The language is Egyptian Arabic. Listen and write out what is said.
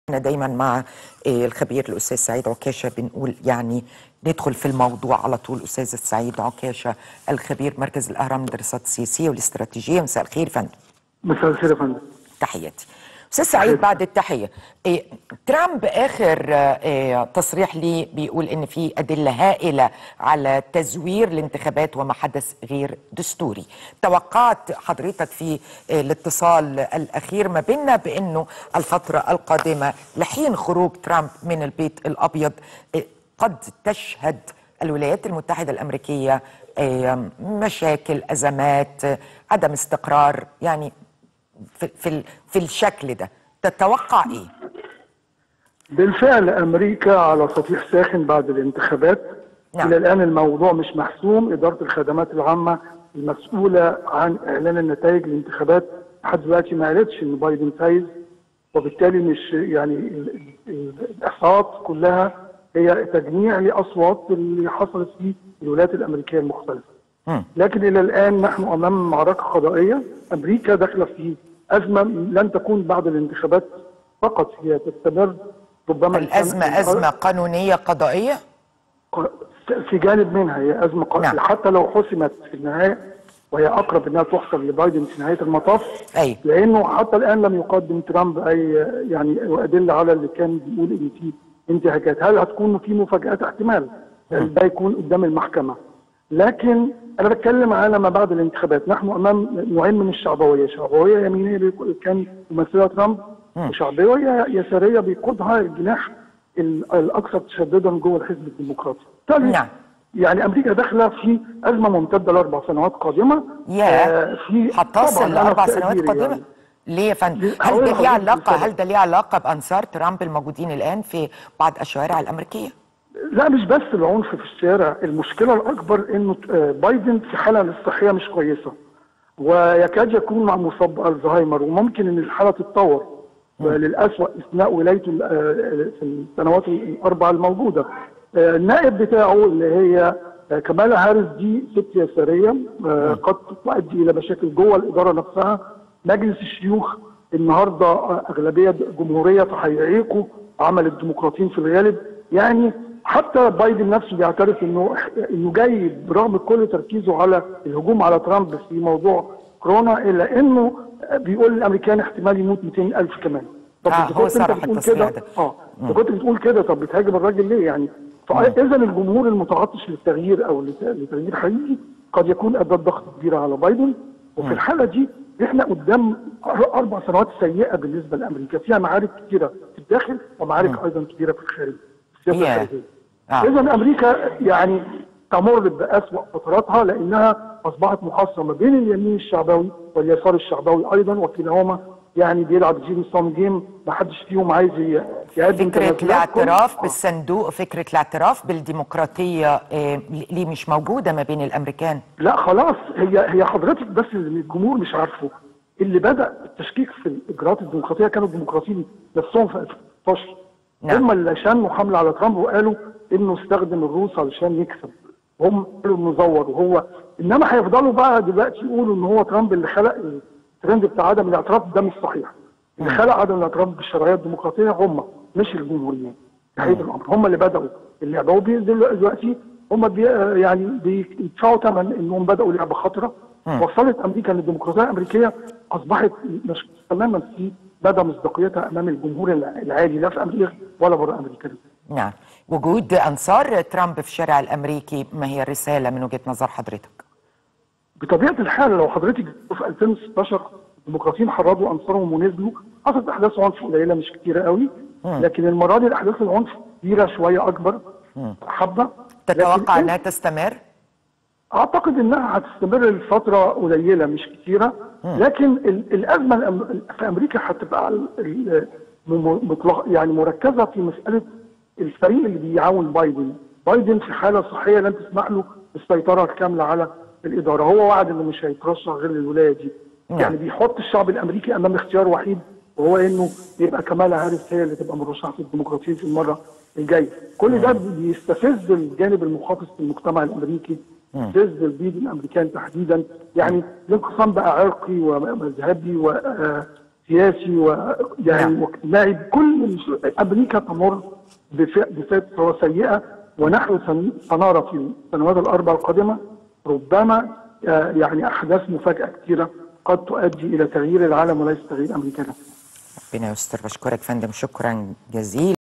احنا دايما مع الخبير الاستاذ سعيد عكاشه بنقول يعني ندخل في الموضوع على طول استاذ سعيد عكاشه الخبير مركز الاهرام للدراسات السياسيه والاستراتيجيه مساء الخير يا فندم مساء الخير يا فندم تحياتي استاذ سعيد بعد التحيه إيه ترامب اخر إيه تصريح لي بيقول ان في ادله هائله على تزوير الانتخابات وما حدث غير دستوري توقعت حضرتك في إيه الاتصال الاخير ما بيننا بانه الفتره القادمه لحين خروج ترامب من البيت الابيض إيه قد تشهد الولايات المتحده الامريكيه إيه مشاكل ازمات عدم استقرار يعني في في في الشكل ده تتوقع ايه بالفعل امريكا على سطيح ساخن بعد الانتخابات نعم. الى الان الموضوع مش محسوم اداره الخدمات العامه المسؤوله عن اعلان النتائج الانتخابات لحد دلوقتي ما قالتش ان بايدن فايز وبالتالي مش يعني ال- ال- الاحصاءات كلها هي تجميع لاصوات اللي حصلت في الولايات الامريكيه المختلفه مم. لكن الى الان نحن امام معركه قضائيه امريكا داخله في ازمه لن تكون بعد الانتخابات فقط هي تستمر ربما الازمه ازمه قانونيه قضائيه في جانب منها هي ازمه ق... نعم. حتى لو حسمت في النهايه وهي اقرب انها تحصل لبايدن في نهايه المطاف ايوه لانه حتى الان لم يقدم ترامب اي يعني ادله على اللي كان بيقول ان في انتهاكات هل هتكون في مفاجات احتمال يعني ده يكون قدام المحكمه لكن انا بتكلم على ما بعد الانتخابات نحن امام نوعين من الشعبويه شعبويه يمينيه بيق- كان يمثلها ترامب وشعبويه يساريه بيقودها الجناح ال- الاكثر تشددا جوه الحزب الديمقراطي بالتالي نعم. يعني امريكا داخله في ازمه ممتده لاربع سنوات قادمه يا في هتصل طبعاً أنا لاربع في سنوات تقديري قادمه يعني. ليه يا فندم؟ هل هقول ده ليه لحضرتك علاقه السبب. هل ده ليه علاقه بانصار ترامب الموجودين الان في بعض الشوارع الامريكيه؟ لا مش بس العنف في الشارع المشكله الاكبر انه آه، بايدن في حاله صحيه مش كويسه ويكاد يكون مع مصاب بالزهايمر وممكن ان الحاله تتطور آه، للاسوء اثناء ولايته ال- آه، في السنوات الاربعه الموجوده آه، النائب بتاعه اللي هي آه، كمالا هاريس دي ست يساريه آه، قد تؤدي الى مشاكل جوه الاداره نفسها مجلس الشيوخ النهارده آه، اغلبيه جمهوريه فهيعيقوا عمل الديمقراطيين في الغالب يعني حتى بايدن نفسه بيعترف انه انه جاي برغم كل تركيزه على الهجوم على ترامب في موضوع كورونا الا انه بيقول للامريكان احتمال يموت 200 الف كمان طب آه، إذا هو كنت أنت صرح بتقول التصريح كده- ده. اه اذا كنت بتقول كده طب بتهاجم الراجل ليه يعني فاذا الجمهور المتعطش للتغيير او لت- لتغيير حقيقي قد يكون ادى ضغط كبير على بايدن وفي الحاله دي احنا قدام أر- اربع سنوات سيئه بالنسبه لامريكا فيها معارك كتيره في الداخل ومعارك ايضا كبيره في الخارج السياسه ياه. الخارجيه آه. اذا امريكا يعني تمر باسوا فتراتها لانها اصبحت محاصره ما بين اليمين الشعبوي واليسار الشعبوي ايضا وكلاهما يعني بيلعب زيرو سام جيم ما حدش فيهم عايز ي- يقدم فكره تنازلات. الاعتراف آه. بالصندوق فكره الاعتراف بالديمقراطيه إيه ليه مش موجوده ما بين الامريكان؟ لا خلاص هي هي حضرتك بس اللي الجمهور مش عارفه اللي بدا التشكيك في الاجراءات الديمقراطيه كانوا الديمقراطيين نفسهم في 2016 نعم. هم اللي شنوا حمله على ترامب وقالوا انه استخدم الروس علشان يكسب هم قالوا انه زور وهو انما هيفضلوا بقى دلوقتي يقولوا ان هو ترامب اللي خلق الترند بتاع عدم الاعتراف ده مش صحيح اللي خلق عدم الاعتراف بالشرعيه الديمقراطيه هم مش الجمهوريين حقيقه الامر هم اللي بداوا اللعبه وبينزلوا دلوقتي هم بي يعني بيدفعوا ثمن انهم بداوا لعبه خطره وصلت امريكا للديمقراطيه الامريكيه اصبحت مش تماما في مدى مصداقيتها امام الجمهور العادي لا في امريكا ولا بره امريكا نعم وجود انصار ترامب في الشارع الامريكي ما هي الرساله من وجهه نظر حضرتك؟ بطبيعه الحال لو حضرتك في 2016 الديمقراطيين حرضوا انصارهم ونزلوا حصلت احداث عنف قليله مش كتيره قوي لكن المره دي الاحداث العنف كبيره شويه اكبر حبه تتوقع لكن انها تستمر؟ اعتقد انها هتستمر لفتره قليله مش كتيره لكن ال- الازمه الأم- في امريكا هتبقى ال- ال- م- مطلق يعني مركزه في مساله الفريق اللي بيعاون بايدن بايدن في حاله صحيه لن تسمح له بالسيطره الكامله على الاداره هو وعد انه مش هيترشح غير للولايه دي نعم. يعني بيحط الشعب الامريكي امام اختيار وحيد وهو انه يبقى كمالا هاريس هي اللي تبقى مرشحه الديمقراطيين في المره الجايه كل ده بيستفز الجانب المخاطف في المجتمع الامريكي يستفز البيد الامريكان تحديدا يعني الانقسام بقى عرقي ومذهبي سياسي ويعني نعم. واجتماعي بكل الش- امريكا تمر بف- بفتره سيئه ونحن سن- سنرى في السنوات الاربع القادمه ربما آه، يعني احداث مفاجاه كثيره قد تؤدي الى تغيير العالم وليس تغيير امريكا نفسها ربنا يستر بشكرك فندم شكرا جزيلا